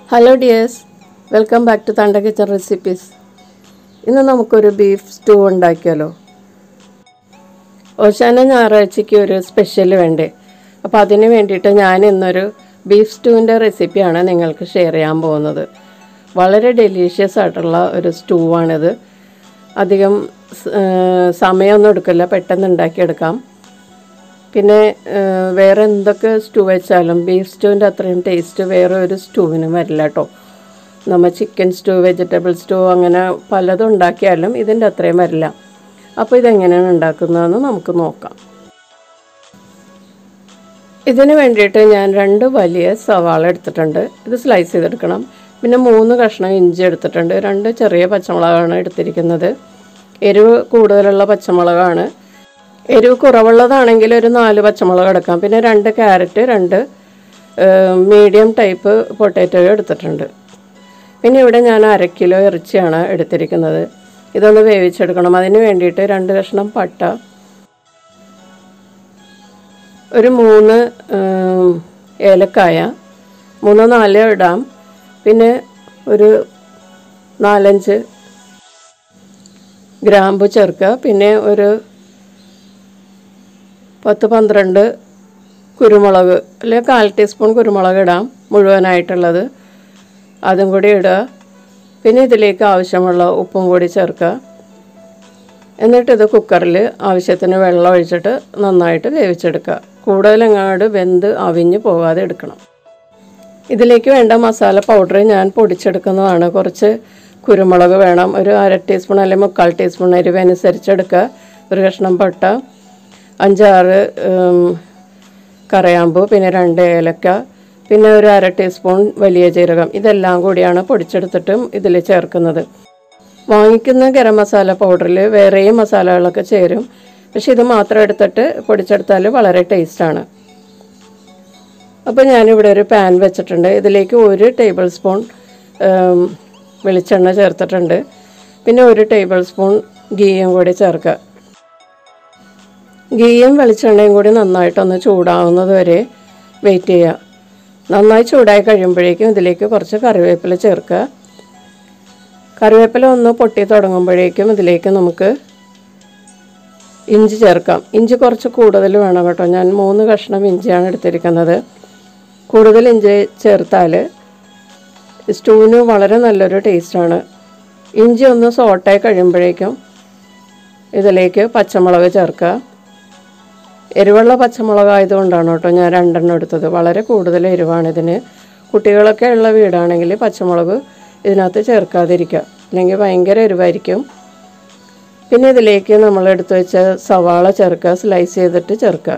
hello dears welcome back to തണ്ട kitchen recipes ഇന്ന് നമുക്കൊരു ബീഫ് സ്റ്റൂ ഉണ്ടാക്കിയാലോ ഓശാന ഞായറാഴ്ചയ്ക്ക് ഒരു സ്പെഷ്യൽ വേണ്ടേ അപ്പോൾ അതിന് വേണ്ടിയിട്ട് ഞാൻ ഇന്നൊരു ബീഫ് സ്റ്റൂവിൻ്റെ റെസിപ്പിയാണ് നിങ്ങൾക്ക് ഷെയർ ചെയ്യാൻ പോകുന്നത് വളരെ ഡെലീഷ്യസ് ആയിട്ടുള്ള ഒരു സ്റ്റൂ ആണിത് അധികം സ്- ഏർ സമയമൊന്നും എടുക്കില്ല പെട്ടെന്ന് ഉണ്ടാക്കിയെടുക്കാം പിന്നെ ഏഹ്, വേറെ എന്തൊക്കെ സ്റ്റൂ വെച്ചാലും ബീഫ് സ്റ്റൂവിൻ്റെ അത്രയും ടേസ്റ്റ് വേറെ ഒരു സ്റ്റൂവിനും വരില്ല കേട്ടോ നമ്മൾ ചിക്കൻ സ്റ്റൂ വെജിറ്റബിൾ സ്റ്റൂ അങ്ങനെ പലതും ഉണ്ടാക്കിയാലും ഇതിൻ്റെ അത്രയും വരില്ല അപ്പോൾ ഇതെങ്ങനെയാണ് ഉണ്ടാക്കുന്നതെന്ന് നമുക്ക് നോക്കാം ഇതിന് വേണ്ടിയിട്ട് ഞാൻ രണ്ട് വലിയ സവാള എടുത്തിട്ടുണ്ട് ഇത് സ്ലൈസ് ചെയ്തെടുക്കണം പിന്നെ മൂന്ന് കഷ്ണം ഇഞ്ചി എടുത്തിട്ടുണ്ട് രണ്ട് ചെറിയ പച്ചമുളകാണ് എടുത്തിരിക്കുന്നത് എരിവ് കൂടുതലുള്ള പച്ചമുളകാണ് എരിവ് കുറവുള്ളതാണെങ്കിൽ ഒരു നാല് പച്ചമുളക് എടുക്കാം പിന്നെ രണ്ട് ക്യാരറ്റ് രണ്ട് മീഡിയം ടൈപ്പ് പൊട്ടാറ്റോ എടുത്തിട്ടുണ്ട് പിന്നെ ഇവിടെ ഞാൻ അര കിലോ ഇറച്ചിയാണ് എടുത്തിരിക്കുന്നത് ഇതൊന്ന് വേവിച്ചെടുക്കണം അതിന് വേണ്ടിയിട്ട് രണ്ട് കഷ്ണം പട്ട ഒരു മൂന്ന് ഉം, ഏലക്കായ മൂന്നോ നാലോ ഇടാം പിന്നെ ഒരു നാലഞ്ച് ഗ്രാമ്പു ചേർക്കുക പിന്നെ ഒരു പത്ത് പന്ത്രണ്ട് കുരുമുളക് അല്ലെങ്കിൽ കാൽ ടീസ്പൂൺ കുരുമുളക് ഇടാം മുഴുവനായിട്ടുള്ളത് അതും കൂടി ഇടുക പിന്നെ ഇതിലേക്ക് ആവശ്യമുള്ള ഉപ്പും കൂടി ചേർക്കുക എന്നിട്ട് ഇത് കുക്കറിൽ ആവശ്യത്തിന് വെള്ളം ഒഴിച്ചിട്ട് നന്നായിട്ട് വേവിച്ചെടുക്കുക കൂടുതലെങ്ങാട് വെന്ത് അവിഞ്ഞ് പോകാതെ എടുക്കണം ഇതിലേക്ക് വേണ്ട മസാല പൗഡർ ഞാൻ പൊടിച്ചെടുക്കുന്നതാണ് കുറച്ച് കുരുമുളക് വേണം ഒരു അര ടീസ്പൂൺ അല്ലെങ്കിൽ മുക്കാൽ ടീസ്പൂൺ എരിവ് അനുസരിച്ചെടുക്കുക ഒരു കഷ്ണം പട്ട അഞ്ചാറ് ഉം, കറയാമ്പൂ പിന്നെ രണ്ട് ഏലക്ക പിന്നെ ഒരു അര ടീസ്പൂൺ വലിയ ജീരകം ഇതെല്ലാം കൂടിയാണ് പൊടിച്ചെടുത്തിട്ടും ഇതിൽ ചേർക്കുന്നത് വാങ്ങിക്കുന്ന ഗരം മസാല പൗഡറിൽ വേറെയും മസാലകളൊക്കെ ചേരും പക്ഷെ ഇത് മാത്രം എടുത്തിട്ട് പൊടിച്ചെടുത്താൽ വളരെ ടേസ്റ്റാണ് അപ്പോൾ ഞാനിവിടെ ഒരു പാൻ വെച്ചിട്ടുണ്ട് ഇതിലേക്ക് ഒരു ടേബിൾ സ്പൂൺ ഉം, വെളിച്ചെണ്ണ ചേർത്തിട്ടുണ്ട് പിന്നെ ഒരു ടേബിൾ സ്പൂൺ ഗീയും കൂടി ചേർക്കുക ഗീയും വെളിച്ചെണ്ണയും കൂടി നന്നായിട്ടൊന്ന് ചൂടാവുന്നത് വരെ വെയിറ്റ് ചെയ്യുക നന്നായി ചൂടായി കഴിയുമ്പോഴേക്കും ഇതിലേക്ക് കുറച്ച് കറിവേപ്പില ചേർക്കുക കറിവേപ്പില ഒന്ന് പൊട്ടി തുടങ്ങുമ്പോഴേക്കും ഇതിലേക്ക് നമുക്ക് ഇഞ്ചി ചേർക്കാം ഇഞ്ചി കുറച്ച് കൂടുതൽ വേണം കേട്ടോ ഞാൻ മൂന്ന് കഷ്ണം ഇഞ്ചിയാണ് എടുത്തിരിക്കുന്നത് കൂടുതൽ ഇഞ്ചി ചേർത്താൽ സ്റ്റൂവിന് വളരെ നല്ലൊരു ടേസ്റ്റാണ് ഇഞ്ചി ഒന്ന് സോട്ടായി കഴിയുമ്പോഴേക്കും ഇതിലേക്ക് പച്ചമുളക് ചേർക്കുക എരിവുള്ള പച്ചമുളക് ആയതുകൊണ്ടാണ് കേട്ടോ ഞാൻ രണ്ടെണ്ണം എടുത്തത് വളരെ കൂടുതൽ എരിവാണ് ഇതിന് കുട്ടികളൊക്കെ ഉള്ള വീടാണെങ്കിൽ പച്ചമുളക് ഇതിനകത്ത് ചേർക്കാതിരിക്കുക അല്ലെങ്കിൽ ഭയങ്കര എരിവായിരിക്കും പിന്നെ ഇതിലേക്ക് നമ്മൾ എടുത്തു വെച്ച സവാള ചേർക്കുക സ്ലൈസ് ചെയ്തിട്ട് ചേർക്കുക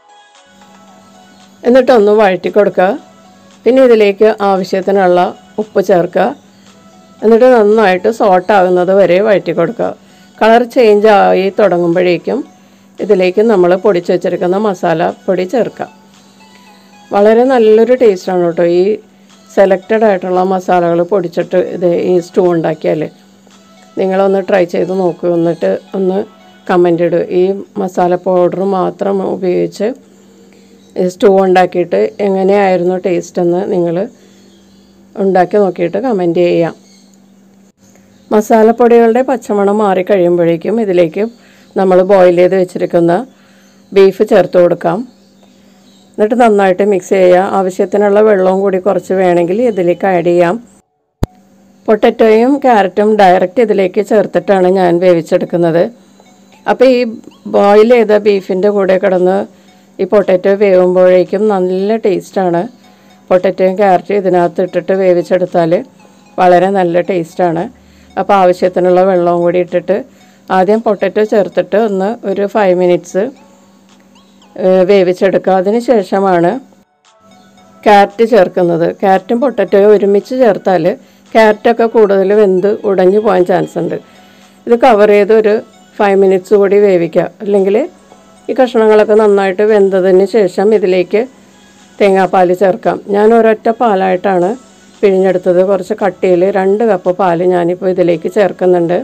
എന്നിട്ടൊന്ന് വഴറ്റി കൊടുക്കുക പിന്നെ ഇതിലേക്ക് ആവശ്യത്തിനുള്ള ഉപ്പ് ചേർക്കുക എന്നിട്ട് നന്നായിട്ട് സോട്ടാകുന്നത് വരെ വഴറ്റി കൊടുക്കുക കളർ ചേഞ്ച് ആയി തുടങ്ങുമ്പോഴേക്കും ഇതിലേക്ക് നമ്മൾ പൊടിച്ച് വെച്ചിരിക്കുന്ന മസാല പൊടി ചേർക്കാം വളരെ നല്ലൊരു ടേസ്റ്റാണ് കേട്ടോ ഈ സെലക്റ്റഡ് ആയിട്ടുള്ള മസാലകൾ പൊടിച്ചിട്ട് ഇത് ഈ സ്റ്റൂ ഉണ്ടാക്കിയാൽ നിങ്ങളൊന്ന് ട്രൈ ചെയ്ത് നോക്കൂ എന്നിട്ട് ഒന്ന് കമൻ്റ് ഇടുക ഈ മസാല പൗഡർ മാത്രം ഉപയോഗിച്ച് ഈ സ്റ്റൂ ഉണ്ടാക്കിയിട്ട് എങ്ങനെയായിരുന്നു ടേസ്റ്റ് എന്ന് നിങ്ങൾ ഉണ്ടാക്കി നോക്കിയിട്ട് കമൻറ്റ് ചെയ്യാം മസാലപ്പൊടികളുടെ പച്ചമണം മാറിക്കഴിയുമ്പോഴേക്കും ഇതിലേക്ക് നമ്മൾ ബോയിൽ ചെയ്ത് വെച്ചിരിക്കുന്ന ബീഫ് ചേർത്ത് കൊടുക്കാം എന്നിട്ട് നന്നായിട്ട് മിക്സ് ചെയ്യുക ആവശ്യത്തിനുള്ള വെള്ളവും കൂടി കുറച്ച് വേണമെങ്കിൽ ഇതിലേക്ക് ആഡ് ചെയ്യാം പൊട്ടറ്റോയും ക്യാരറ്റും ഡയറക്റ്റ് ഇതിലേക്ക് ചേർത്തിട്ടാണ് ഞാൻ വേവിച്ചെടുക്കുന്നത് അപ്പോൾ ഈ ബോയിൽ ചെയ്ത ബീഫിൻ്റെ കൂടെ കിടന്ന് ഈ പൊട്ടറ്റോ വേവുമ്പോഴേക്കും നല്ല ടേസ്റ്റാണ് പൊട്ടറ്റോയും ക്യാരറ്റും ഇതിനകത്ത് ഇട്ടിട്ട് വേവിച്ചെടുത്താൽ വളരെ നല്ല ടേസ്റ്റാണ് അപ്പോൾ ആവശ്യത്തിനുള്ള വെള്ളവും കൂടി ഇട്ടിട്ട് ആദ്യം പൊട്ടറ്റോ ചേർത്തിട്ട് ഒന്ന് ഒരു ഫൈവ് മിനിറ്റ്സ് വേവിച്ചെടുക്കുക അതിന് ശേഷമാണ് ക്യാരറ്റ് ചേർക്കുന്നത് ക്യാരറ്റും പൊട്ടറ്റോയും ഒരുമിച്ച് ചേർത്താൽ ക്യാരറ്റൊക്കെ കൂടുതൽ വെന്ത് ഉടഞ്ഞു പോകാൻ ചാൻസ് ഉണ്ട് ഇത് കവർ ചെയ്ത് ഒരു ഫൈവ് മിനിറ്റ്സ് കൂടി വേവിക്കുക അല്ലെങ്കിൽ ഈ കഷ്ണങ്ങളൊക്കെ നന്നായിട്ട് വെന്തതിന് ശേഷം ഇതിലേക്ക് തേങ്ങാപ്പാൽ ചേർക്കാം ഞാൻ ഒരൊറ്റ പാലായിട്ടാണ് പിഴിഞ്ഞെടുത്തത് കുറച്ച് കട്ടിയിൽ രണ്ട് കപ്പ് പാല് ഞാനിപ്പോൾ ഇതിലേക്ക് ചേർക്കുന്നുണ്ട്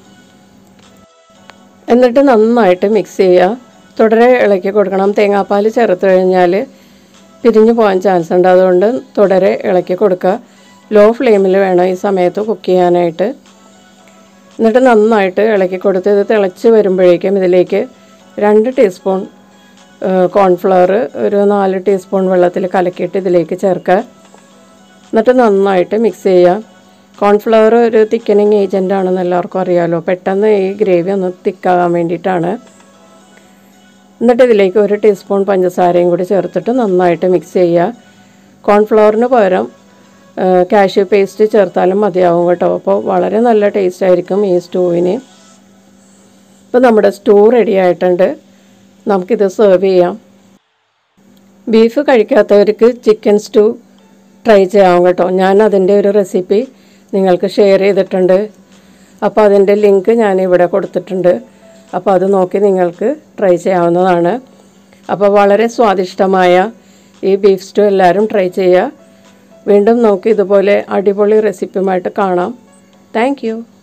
എന്നിട്ട് നന്നായിട്ട് മിക്സ് ചെയ്യുക തുടരെ ഇളക്കി കൊടുക്കണം തേങ്ങാപ്പാൽ ചേർത്ത് കഴിഞ്ഞാൽ പിരിഞ്ഞു പോകാൻ ചാൻസ് ഉണ്ട് അതുകൊണ്ട് തുടരെ ഇളക്കി കൊടുക്കുക ലോ ഫ്ലെയിമിൽ വേണം ഈ സമയത്ത് കുക്ക് ചെയ്യാനായിട്ട് എന്നിട്ട് നന്നായിട്ട് ഇളക്കി കൊടുത്ത് ഇത് തിളച്ച് വരുമ്പോഴേക്കും ഇതിലേക്ക് രണ്ട് ടീസ്പൂൺ കോൺഫ്ലവർ ഒരു നാല് ടീസ്പൂൺ വെള്ളത്തിൽ കലക്കിയിട്ട് ഇതിലേക്ക് ചേർക്കുക എന്നിട്ട് നന്നായിട്ട് മിക്സ് ചെയ്യുക കോൺഫ്ലവർ ഒരു തിക്കനിങ് ഏജൻ്റ് ആണെന്ന് എല്ലാവർക്കും അറിയാമല്ലോ പെട്ടെന്ന് ഈ ഗ്രേവി ഒന്ന് തിക്കാകാൻ വേണ്ടിയിട്ടാണ് എന്നിട്ട് ഇതിലേക്ക് ഒരു ടീസ്പൂൺ പഞ്ചസാരയും കൂടി ചേർത്തിട്ട് നന്നായിട്ട് മിക്സ് ചെയ്യുക കോൺഫ്ലവറിന് പകരം കാഷ്യൂ പേസ്റ്റ് ചേർത്താലും മതിയാവും കേട്ടോ അപ്പോൾ വളരെ നല്ല ടേസ്റ്റ് ആയിരിക്കും ഈ സ്റ്റൂവിന് ഇപ്പോൾ നമ്മുടെ സ്റ്റൂ റെഡി ആയിട്ടുണ്ട് നമുക്കിത് സെർവ് ചെയ്യാം ബീഫ് കഴിക്കാത്തവർക്ക് ചിക്കൻ സ്റ്റൂ ട്രൈ ചെയ്യാം കേട്ടോ ഞാൻ അതിൻ്റെ ഒരു റെസിപ്പി നിങ്ങൾക്ക് ഷെയർ ചെയ്തിട്ടുണ്ട് അപ്പോൾ അതിൻ്റെ ലിങ്ക് ഞാൻ ഇവിടെ കൊടുത്തിട്ടുണ്ട് അപ്പോൾ അത് നോക്കി നിങ്ങൾക്ക് ട്രൈ ചെയ്യാവുന്നതാണ് അപ്പോൾ വളരെ സ്വാദിഷ്ടമായ ഈ ബീഫ് സ്റ്റൂ എല്ലാവരും ട്രൈ ചെയ്യുക വീണ്ടും നോക്കി ഇതുപോലെ അടിപൊളി റെസിപ്പിയുമായിട്ട് കാണാം താങ്ക്